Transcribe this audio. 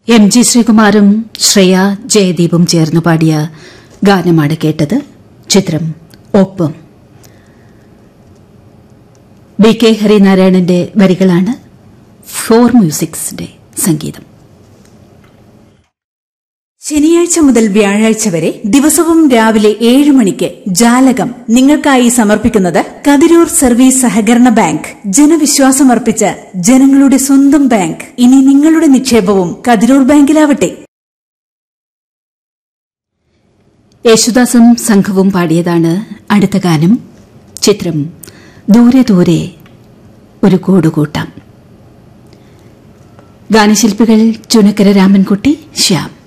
M G ശ്രീകുമാറും ശ്രേയ ജയദീപും ചേർന്ന് പാടിയ ഗാനമാണ് കേട്ടത് ചിത്രം ഒപ്പം ബി കെ ഹരിനാരായണന്റെ വരികളാണ് ഫോർ മ്യൂസിക്സിന്റെ സംഗീതം ശനിയാഴ്ച മുതൽ വ്യാഴാഴ്ച വരെ ദിവസവും രാവിലെ ഏഴ് മണിക്ക് ജാലകം നിങ്ങൾക്കായി സമർപ്പിക്കുന്നത് കതിരൂർ സർവീസ് സഹകരണ ബാങ്ക് ജനവിശ്വാസമർപ്പിച്ച ജനങ്ങളുടെ സ്വന്തം ബാങ്ക് ഇനി നിങ്ങളുടെ നിക്ഷേപവും കതിരൂർ ബാങ്കിലാവട്ടെ യേശുദാസും സംഘവും പാടിയതാണ് അടുത്ത ഗാനം ചിത്രം ദൂരെ ദൂരെ ഒരു കൂടുകൂട്ടാം ഗാനശില്പികൾ ചുനക്കര രാമൻകുട്ടി ശ്യാം